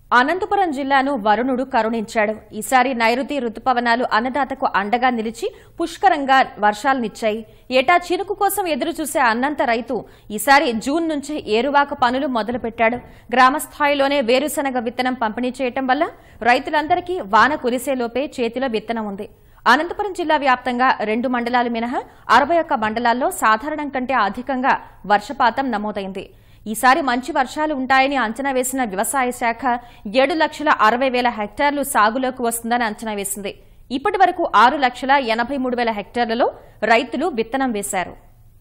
అనంతపురం జిల్లాను వరుణుడు కరుణించాడు ఈసారి నైరుతి రుతుపవనాలు అన్నదాతకు అండగా నిలిచి పుష్కరంగా వర్షాలనిచ్చాయి ఏటా చినుకు కోసం ఎదురుచూసే అన్నంత రైతు ఈసారి జూన్ నుంచే ఏరువాక పనులు మొదలుపెట్టాడు గ్రామ స్థాయిలోనే వేరుశనగ విత్తనం పంపిణీ చేయటం వల్ల రైతులందరికీ వాన కురిసేలోపే చేతిలో విత్తనం ఉంది అనంతపురం జిల్లా వ్యాప్తంగా రెండు మండలాలు మినహా అరవై ఒక్క మండలాల్లో సాధారణం కంటే అధికంగా వర్షపాతం నమోదైంది ఈసారి మంచి వర్షాలు ఉంటాయని అంచనా వేసిన వ్యవసాయ శాఖ ఏడు లక్షల అరవై వేల హెక్టార్లు సాగులోకి వస్తుందని అంచనా వేసింది ఇప్పటి వరకు ఆరు లక్షల ఎనభై మూడు వేల హెక్టార్లలో రైతులు విత్తనం వేశారు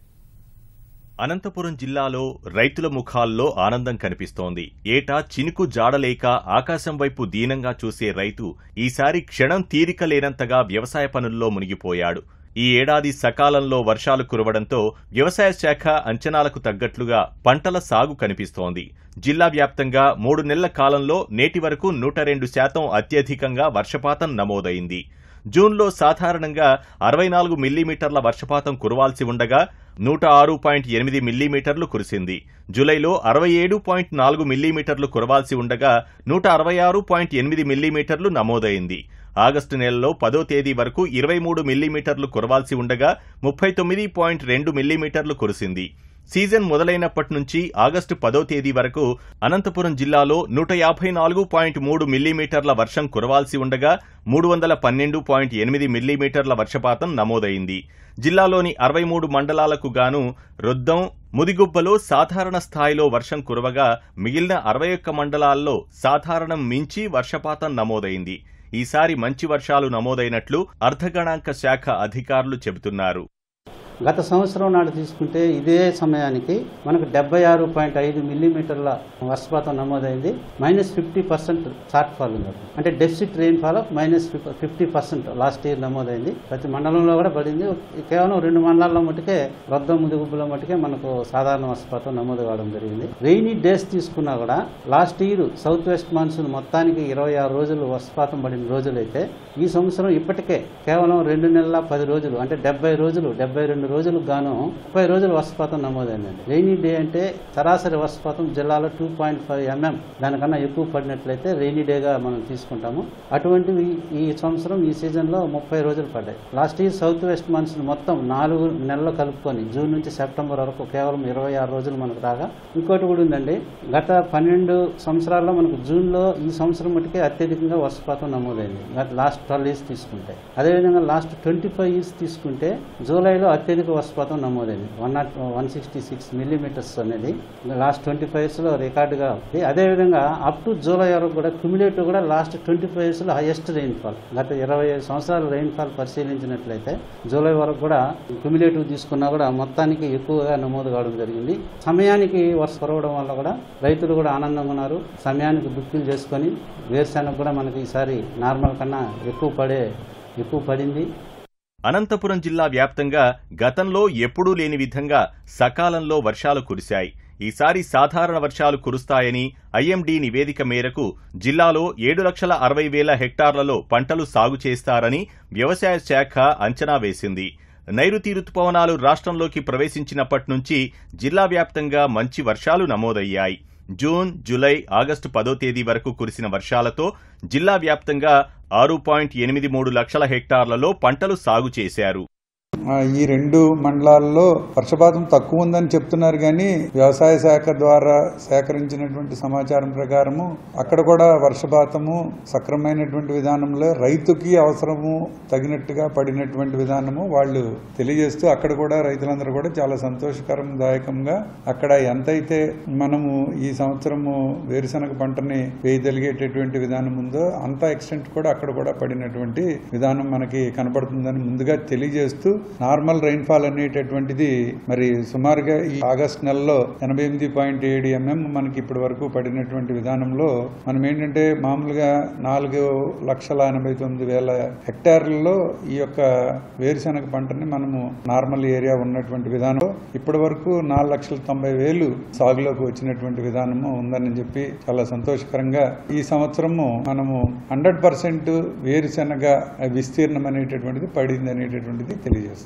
అనంతపురం జిల్లాలో రైతుల ముఖాల్లో ఆనందం కనిపిస్తోంది ఏటా చినుకు జాడలేక ఆకాశం వైపు దీనంగా చూసే రైతు ఈసారి క్షణం తీరిక లేనంతగా వ్యవసాయ పనుల్లో మునిగిపోయాడు ఈ ఏడాది సకాలంలో వర్షాలు కురవడంతో వ్యవసాయ శాఖ అంచనాలకు తగ్గట్లుగా పంటల సాగు కనిపిస్తోంది జిల్లా వ్యాప్తంగా మూడు నెలల కాలంలో నేటి వరకు నూట రెండు శాతం అత్యధికంగా వర్షపాతం నమోదైంది జూన్లో సాధారణంగా అరవై నాలుగు మిల్లీమీటర్ల వర్షపాతం కురవాల్సి ఉండగా నూట ఆరు పాయింట్ ఎనిమిది మిల్లీమీటర్లు కురిసింది జూలైలో అరవై ఏడు పాయింట్ నాలుగు మిల్లీమీటర్లు కురవాల్సి ఉండగా నూట అరవై ఆరు పాయింట్ ఎనిమిది మిల్లీమీటర్లు నమోదైంది ఆగస్టు నెలలో పదో తేదీ వరకు ఇరవై మూడు మిల్లీమీటర్లు కురవాల్సి ఉండగా ముప్పై తొమ్మిది పాయింట్ రెండు మిల్లీమీటర్లు కురిసింది సీజన్ మొదలైనప్పటి నుంచి ఆగస్టు పదో తేదీ వరకు అనంతపురం జిల్లాలో నూట యాభై నాలుగు పాయింట్ మూడు మిల్లీమీటర్ల వర్షం కురవాల్సి ఉండగా మూడు వందల పన్నెండు పాయింట్ ఎనిమిది మిల్లీమీటర్ల వర్షపాతం నమోదైంది జిల్లాలోని అరవై మూడు మండలాలకు గాను రొద్దం ముదిగుబ్బలో సాధారణ స్థాయిలో వర్షం కురవగా మిగిలిన అరవై ఒక్క మండలాల్లో సాధారణం మించి వర్షపాతం నమోదైంది ఈసారి మంచి వర్షాలు నమోదైనట్లు అర్ధగణాంక శాఖ అధికారులు చెబుతున్నారు గత సంవత్సరం నాడు తీసుకుంటే ఇదే సమయానికి మనకు డెబ్బై ఆరు పాయింట్ ఐదు మిల్లీమీటర్ల వర్షపాతం నమోదైంది minus fifty percent shortfall ఉంది అంటే deficit rainfall minus fifty percent last year నమోదైంది ప్రతి మండలంలో కూడా పడింది కేవలం రెండు మండలాల్లో మట్టుకే రొద్ద ముదుగుబ్బుల మట్టుకే మనకు సాధారణ వర్షపాతం నమోదు కావడం జరిగింది రెయినీ డేస్ తీసుకున్నా కూడా last year south west monsoon మొత్తానికి ఇరవై ఆరు రోజులు వర్షపాతం పడిన రోజులైతే ఈ సంవత్సరం ఇప్పటికే కేవలం రెండు నెలల పది రోజులు అంటే డెబ్బై రోజులు డెబ్బై రెండు రోజులకు గాను ముప్పై రోజులు వర్షపాతం నమోదైందండి రెయినీ డే అంటే సరాసరి వర్షపాతం జిల్లాలో టూ పాయింట్ ఫైవ్ ఎంఎం దానికన్నా ఎక్కువ పడినట్లయితే రెయినీ డేగా మనం తీసుకుంటాము అటువంటివి ఈ సంవత్సరం ఈ సీజన్లో ముప్పై రోజులు పడ్డాయి last year south west monsoon మొత్తం నాలుగు నెలలు కలుపుకొని జూన్ నుంచి సెప్టెంబర్ వరకు కేవలం ఇరవై ఆరు రోజులు మనకు రాగా ఇంకోటి కూడా ఉందండి గత పన్నెండు సంవత్సరాల్లో మనకు జూన్లో ఈ సంవత్సరం మటుకే అత్యధికంగా వర్షపాతం నమోదైంది గత లాస్ట్ ట్వెల్వ్ ఇయర్స్ తీసుకుంటే అదేవిధంగా లాస్ట్ ట్వంటీ ఫైవ్ ఇయర్స్ తీసుకుంటే జూలైలో అత్యధిక వర్షపాతం నమోదైంది one not one sixty six millimetres అనేది లాస్ట్ ట్వంటీ ఫైవ్ ఇయర్స్లో రికార్డుగా ఉంది అదేవిధంగా అప్ టు జూలై వరకు కూడా క్యుములేటివ్ కూడా లాస్ట్ ట్వంటీ ఫైవ్ ఇయర్స్లో హైయెస్ట్ రెయిన్ఫాల్ గత ఇరవై ఐదు సంవత్సరాల రెయిన్ఫాల్ పరిశీలించినట్లయితే జూలై వరకు కూడా క్యుములేటివ్ తీసుకున్నా కూడా మొత్తానికి ఎక్కువగా నమోదు కావడం జరిగింది సమయానికి వర్షం కురవడం వల్ల కూడా రైతులు కూడా ఆనందంగా ఉన్నారు సమయానికి బుక్కులు చేసుకొని వేరుశెనగ కూడా మనకి ఈసారి నార్మల్ కన్నా ఎక్కువ పడే ఎక్కువ పడింది అనంతపురం జిల్లా వ్యాప్తంగా గతంలో ఎప్పుడూ లేని విధంగా సకాలంలో వర్షాలు కురిశాయి ఈసారి సాధారణ వర్షాలు కురుస్తాయని ఐఎండీ నివేదిక మేరకు జిల్లాలో ఏడు లక్షల అరవై వేల హెక్టార్లలో పంటలు సాగు చేస్తారని వ్యవసాయ శాఖ అంచనా వేసింది నైరుతి రుతుపవనాలు రాష్ట్రంలోకి ప్రవేశించినప్పటి నుంచి జిల్లా వ్యాప్తంగా మంచి వర్షాలు నమోదయ్యాయి జూన్ జూలై ఆగస్టు పదో తేదీ వరకు కురిసిన వర్షాలతో జిల్లా వ్యాప్తంగా ఆరు పాయింట్ ఎనిమిది మూడు లక్షల హెక్టార్లలో పంటలు సాగు చేశారు ఆ, ఈ రెండు మండలాల్లో వర్షపాతం తక్కువ ఉందని చెప్తున్నారు కానీ వ్యవసాయ శాఖ ద్వారా సేకరించినటువంటి సమాచారం ప్రకారము అక్కడ కూడా వర్షపాతము సక్రమైనటువంటి విధానంలో రైతుకి అవసరము తగినట్టుగా పడినటువంటి విధానము వాళ్ళు తెలియజేస్తూ అక్కడ కూడా రైతులందరూ కూడా చాలా సంతోషకరం దాయకంగా అక్కడ ఎంతైతే మనము ఈ సంవత్సరము వేరుశనగ పంటని వేయగలిగేటటువంటి విధానం ఉందో అంత ఎక్స్టెంట్ కూడా అక్కడ కూడా పడినటువంటి విధానం మనకి కనబడుతుందని ముందుగా తెలియజేస్తూ నార్మల్ రైన్ఫాల్ అనేటటువంటిది మరి సుమారుగా ఈ ఆగస్ట్ నెలలో ఎనభై ఎనిమిది పాయింట్ ఏడు ఎంఎం మనకి ఇప్పటి వరకు పడినటువంటి విధానంలో మనం ఏంటంటే మామూలుగా నాలుగు లక్షల ఎనభై తొమ్మిది వేల హెక్టార్లలో ఈ యొక్క వేరుశనగ పంటని మనము నార్మల్ ఏరియా ఉన్నటువంటి విధానం ఇప్పటి వరకు నాలుగు లక్షల తొంభై వేలు సాగులోకి వచ్చినటువంటి విధానము ఉందని చెప్పి చాలా సంతోషకరంగా ఈ సంవత్సరము మనము హండ్రెడ్ పర్సెంట్ వేరుశనగ విస్తీర్ణం అనేటటువంటిది పడింది అనేటటువంటిది తెలియజేస్తుంది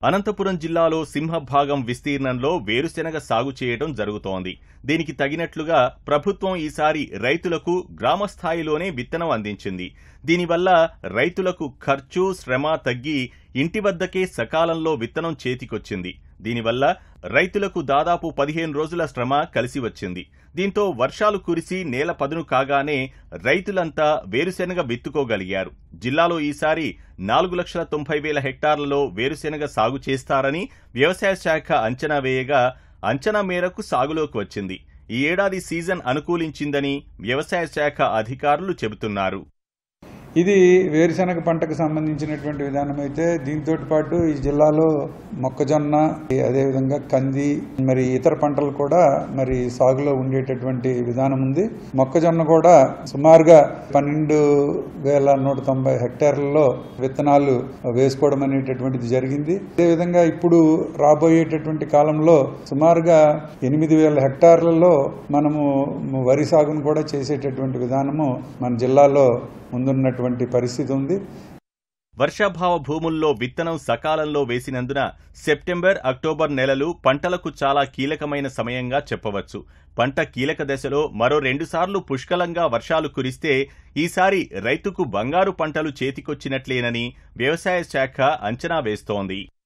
అనంతపురం జిల్లాలో సింహభాగం విస్తీర్ణంలో వేరుశెనగ సాగు చేయడం జరుగుతోంది దీనికి తగినట్లుగా ప్రభుత్వం ఈసారి రైతులకు గ్రామ స్థాయిలోనే విత్తనం అందించింది దీనివల్ల రైతులకు ఖర్చు శ్రమ తగ్గి ఇంటి వద్దకే సకాలంలో విత్తనం చేతికొచ్చింది దీనివల్ల రైతులకు దాదాపు పదిహేను రోజుల శ్రమ కలిసి వచ్చింది దీంతో వర్షాలు కురిసి నేల పదును కాగానే రైతులంతా వేరుశెనగ విత్తుకోగలిగారు జిల్లాలో ఈసారి నాలుగు లక్షల తొంభై వేల హెక్టార్లలో వేరుశెనగ సాగు చేస్తారని వ్యవసాయ శాఖ అంచనా వేయగా అంచనా మేరకు సాగులోకి వచ్చింది ఈ ఏడాది సీజన్ అనుకూలించిందని వ్యవసాయ శాఖ అధికారులు చెబుతున్నారు ఇది వేరుశనగ పంటకు సంబంధించినటువంటి విధానం అయితే దీంతో పాటు ఈ జిల్లాలో మొక్కజొన్న అదేవిధంగా కంది మరి ఇతర పంటలు కూడా మరి సాగులో ఉండేటటువంటి విధానం ఉంది మొక్కజొన్న కూడా సుమారుగా పన్నెండు వేల నూట తొంభై హెక్టార్లలో విత్తనాలు వేసుకోవడం అనేటటువంటిది జరిగింది అదేవిధంగా ఇప్పుడు రాబోయేటటువంటి కాలంలో సుమారుగా ఎనిమిది వేల హెక్టార్లలో మనము వరి సాగును కూడా చేసేటటువంటి విధానము మన జిల్లాలో ముందున్నటువంటి పరిస్థితి ఉంది వర్షాభావ భూముల్లో విత్తనం సకాలంలో వేసినందున సెప్టెంబర్ అక్టోబర్ నెలలు పంటలకు చాలా కీలకమైన సమయంగా చెప్పవచ్చు పంట కీలక దశలో మరో రెండుసార్లు పుష్కలంగా వర్షాలు కురిస్తే ఈసారి రైతుకు బంగారు పంటలు చేతికొచ్చినట్లేనని వ్యవసాయ శాఖ అంచనా వేస్తోంది